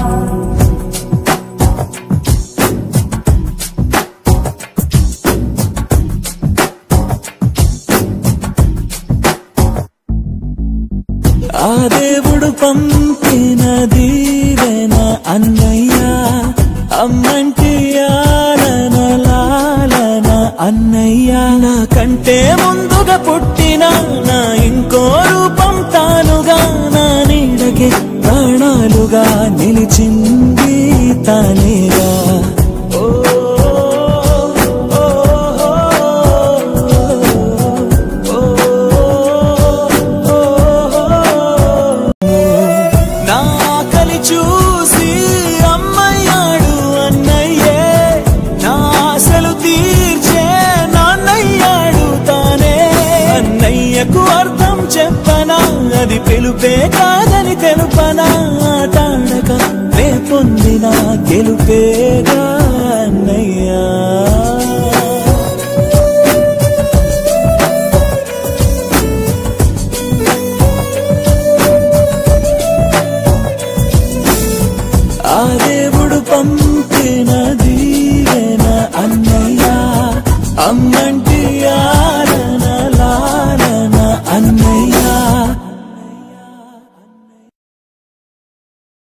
ఆ దేవుడు పంపిన దీవెన అన్నయ్య అమ్మంటి ఆలన లాలన అన్నయ్య నా కంటే ముందుగా పుట్టిన నా ఇంకో రూపం తానుగా నా నీడకే ప్రాణాలుగా నిలిచింది తానేగా ఓ, ఓ, ఓ, ఓ, నా కలి చూసి అమ్మయ్యాడు అన్నయ్యే నా ఆశలు తీర్చే నాన్నయ్యాడు తానే అన్నయ్యకు అర్థం చెప్పనా అది పిలుపే కాదని తెలుపనా ఆటాడక నే పొందిన గెలుపేగా అన్నయ్యా ఆ దేవుడు పంపిన దీవెన అన్నయ్య అమ్మంట